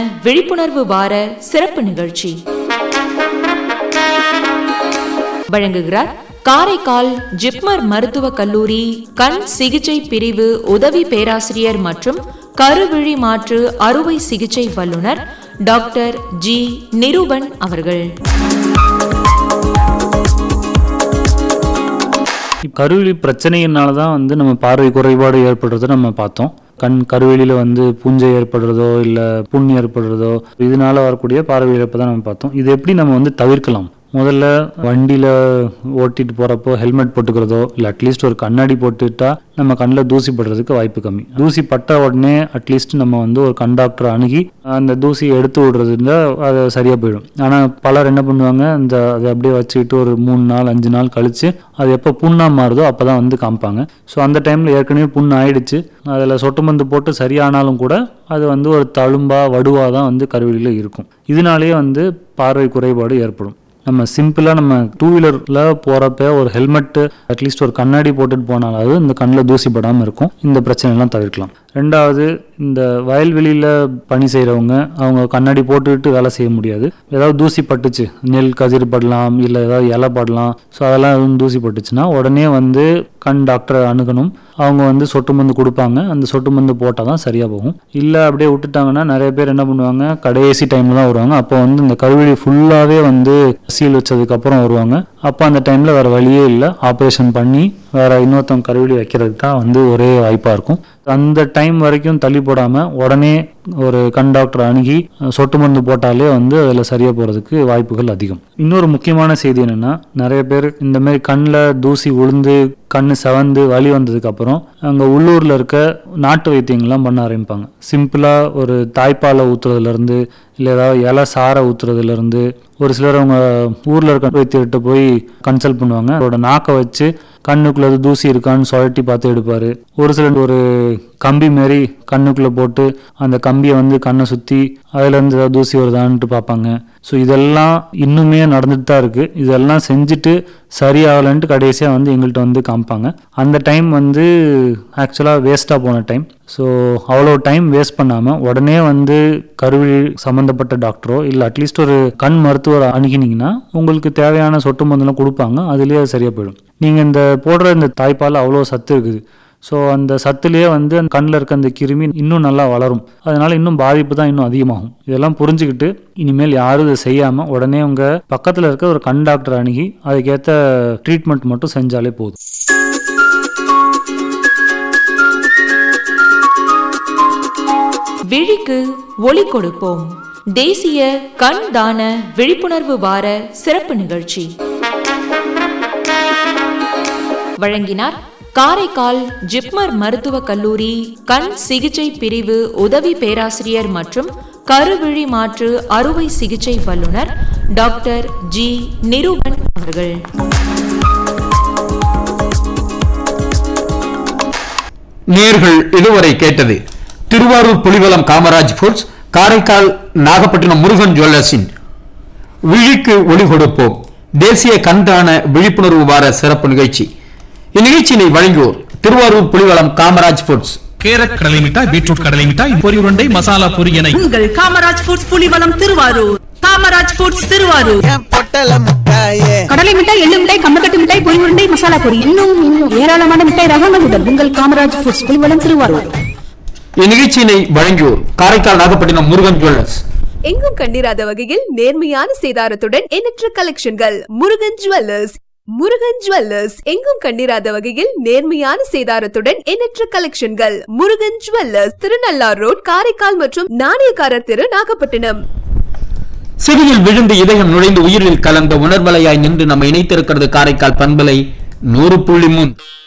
விழிப்புணர்வு வார சிறப்பு நிகழ்ச்சி வழங்குகிறார் காரைக்கால் ஜிப்மர் மருத்துவக் கல்லூரி கண் சிகிச்சை பிரிவு உதவி பேராசிரியர் மற்றும் கருவிழி மாற்று அறுவை சிகிச்சை வல்லுநர் டாக்டர் ஜி நிருபன் அவர்கள் கருவிழி பிரச்சனையினால தான் வந்து நம்ம பார்வை குறைபாடு ஏற்படுறதை நம்ம பார்த்தோம் கண் கருவெளியில் வந்து பூஞ்சை ஏற்படுறதோ இல்லை புண் ஏற்படுறதோ இதனால வரக்கூடிய பார்வை இழப்பை தான் நம்ம பார்த்தோம் இது எப்படி நம்ம வந்து தவிர்க்கலாம் முதல்ல வண்டியில் ஓட்டிட்டு போகிறப்போ ஹெல்மெட் போட்டுக்கிறதோ இல்லை அட்லீஸ்ட் ஒரு கண்ணாடி போட்டுட்டா நம்ம கண்ணில் தூசி படுறதுக்கு வாய்ப்பு கம்மி தூசி பட்ட உடனே அட்லீஸ்ட் நம்ம வந்து ஒரு கண் டாக்டரை அணுகி அந்த தூசியை எடுத்து விடுறதுல அது சரியாக போயிடும் ஆனால் பலர் என்ன பண்ணுவாங்க இந்த அதை அப்படியே வச்சுக்கிட்டு ஒரு மூணு நாள் அஞ்சு நாள் கழித்து அது எப்போ புண்ணா மாறுதோ அப்போ தான் வந்து காமிப்பாங்க ஸோ அந்த டைமில் ஏற்கனவே புண் ஆயிடுச்சு அதில் சொட்டு மருந்து போட்டு சரியானாலும் கூட அது வந்து ஒரு தழும்பா வடுவாக தான் வந்து கருவிலியில் இருக்கும் இதனாலேயே வந்து பார்வை குறைபாடு ஏற்படும் நம்ம சிம்பிளாக நம்ம டூ வீலரில் போகிறப்ப ஒரு ஹெல்மெட்டு அட்லீஸ்ட் ஒரு கண்ணாடி போட்டுட்டு போனாலாவது இந்த கண்ணில் தூசி படாமல் இருக்கும் இந்த பிரச்சனைலாம் தவிர்க்கலாம் ரெண்டாவது இந்த வயல்வெளியில் பணி செய்கிறவங்க அவங்க கண்ணாடி போட்டுக்கிட்டு வேலை செய்ய முடியாது ஏதாவது தூசி பட்டுச்சு நெல் கதிர் படலாம் இல்லை ஏதாவது இலை படலாம் ஸோ அதெல்லாம் எதுவும் தூசி பட்டுச்சுன்னா உடனே வந்து கண் டாக்டரை அணுகணும் அவங்க வந்து சொட்டு மருந்து கொடுப்பாங்க அந்த சொட்டு மருந்து போட்டால் தான் சரியாக போகும் இல்லை அப்படியே விட்டுட்டாங்கன்னா நிறைய பேர் என்ன பண்ணுவாங்க கடைசி டைமில் தான் வருவாங்க அப்போ வந்து இந்த கருவிழி ஃபுல்லாகவே வந்து சீல் வச்சதுக்கப்புறம் வருவாங்க அப்போ அந்த டைமில் வேறு வழியே இல்லை ஆப்ரேஷன் பண்ணி வேற இன்னொருத்தவங்க கருவிழி வைக்கிறதுக்கு தான் வந்து ஒரே வாய்ப்பாக இருக்கும் அந்த டைம் வரைக்கும் தள்ளி போடாமல் உடனே ஒரு கண் டாக்டர் அணுகி சொட்டு மருந்து போட்டாலே வந்து அதில் சரியாக போகிறதுக்கு வாய்ப்புகள் அதிகம் இன்னொரு முக்கியமான செய்தி என்னென்னா நிறைய பேர் இந்த மாதிரி கண்ணில் தூசி விழுந்து கண் செவந்து வலி வந்ததுக்கப்புறம் அங்கே உள்ளூரில் இருக்க நாட்டு வைத்தியங்கள்லாம் பண்ண ஆரம்பிப்பாங்க சிம்பிளாக ஒரு தாய்ப்பாலை ஊற்றுறதுலேருந்து இல்லை ஏதாவது இலை சாரை ஊற்றுறதுலேருந்து ஒரு சிலர் அவங்க ஊரில் இருக்க வைத்தியர்கிட்ட போய் கன்சல்ட் பண்ணுவாங்க அதோட நாக்கை வச்சு கண்ணுக்குள்ள அது தூசி இருக்கான்னு சுழட்டி பார்த்து எடுப்பார் ஒரு சிலர் ஒரு கம்பி மாரி கண்ணுக்குள்ளே போட்டு அந்த கம்பியை வந்து கண்ணை சுற்றி அதுலேருந்து ஏதாவது தூசி வருதான்ட்டு பார்ப்பாங்க ஸோ இதெல்லாம் இன்னுமே நடந்துட்டு தான் இருக்குது இதெல்லாம் செஞ்சுட்டு சரியாகலன்ட்டு கடைசியாக வந்து எங்கள்கிட்ட வந்து காமிப்பாங்க அந்த டைம் வந்து ஆக்சுவலாக வேஸ்ட்டாக போன டைம் ஸோ அவ்வளோ டைம் வேஸ்ட் பண்ணாமல் உடனே வந்து கருவிழி சம்மந்தப்பட்ட டாக்டரோ இல்லை அட்லீஸ்ட் ஒரு கண் மருத்துவர் அணுகினீங்கன்னா உங்களுக்கு தேவையான சொட்டு மருந்துலாம் கொடுப்பாங்க அதுலேயே அது சரியாக போயிடும் நீங்கள் இந்த போடுற இந்த தாய்ப்பால் அவ்வளோ சத்து இருக்குது ஸோ அந்த சத்துலேயே வந்து அந்த கண்ணில் இருக்க அந்த கிருமி இன்னும் நல்லா வளரும் அதனால இன்னும் பாதிப்பு தான் இன்னும் அதிகமாகும் இதெல்லாம் புரிஞ்சுக்கிட்டு இனிமேல் யாரும் இதை செய்யாமல் உடனே உங்கள் பக்கத்தில் இருக்க ஒரு கண் டாக்டர் அணுகி அதுக்கேற்ற ட்ரீட்மெண்ட் மட்டும் செஞ்சாலே போதும் விழிக்கு ஒளி கொடுப்போம் தேசிய கண் தான விழிப்புணர்வு வார சிறப்பு நிகழ்ச்சி வழங்கினார் காரைக்கால் ஜிப்மர் மருத்துவக் கல்லூரி கண் சிகிச்சை பிரிவு உதவி பேராசிரியர் மற்றும் கருவிழி மாற்று அறுவை சிகிச்சை வல்லுநர் டாக்டர் ஜி நிருபன் அவர்கள் நேர்கள் இதுவரை கேட்டது திருவாரூர் புலிவலம் காமராஜ் ஃபுட்ஸ் காரைக்கால் நாகப்பட்டினம் முருகன் ஜுவல்லர்ஸின் விழிக்கு ஒளி கொடுப்போம் தேசிய கண்தான விழிப்புணர்வு வார சிறப்பு நிகழ்ச்சி இந்நிகழ்ச்சியினை வழங்குவோர் திருவாரூர் புலிவலம் காமராஜ் ஃபுட்ஸ் கேரட் கடலை மிட்டாய் பீட்ரூட் கடலை மிட்டாய் பொரி உருண்டை மசாலா பொரி என உங்கள் காமராஜ் ஃபுட்ஸ் புலிவலம் திருவாரூர் காமராஜ் ஃபுட்ஸ் திருவாரூர் பொட்டல முட்டாயே கடலை மிட்டாய் எள்ளு மிட்டாய் கம்பக்கட்டு மிட்டாய் பொரி உருண்டை மசாலா பொரி இன்னும் இன்னும் ஏராளமான மிட்டாய் ரகங்களுடன் உங்கள் காமராஜ் ஃபுட்ஸ் புலிவலம் திருவாரூர் இந்நிகழ்ச்சியினை வழங்குவோர் காரைக்கால் நாகப்பட்டினம் முருகன் ஜுவல்லர்ஸ் எங்கும் கண்டிராத வகையில் நேர்மையான சேதாரத்துடன் எண்ணற்ற கலெக்ஷன்கள் முருகன் ஜுவல்லர்ஸ் முருகன் ஜுவல்லர்ஸ் எங்கும் கண்டிராத வகையில் நேர்மையான சேதாரத்துடன் எண்ணற்ற கலெக்ஷன்கள் முருகன் ஜுவல்லர்ஸ் திருநள்ளார் ரோட் காரைக்கால் மற்றும் நாணயக்காரர் தெரு நாகப்பட்டினம் செவியில் விழுந்து இதயம் நுழைந்து உயிரில் கலந்த உணர்வலையாய் நின்று நம்ம இணைத்திருக்கிறது காரைக்கால் பண்பலை நூறு புள்ளி மூன்று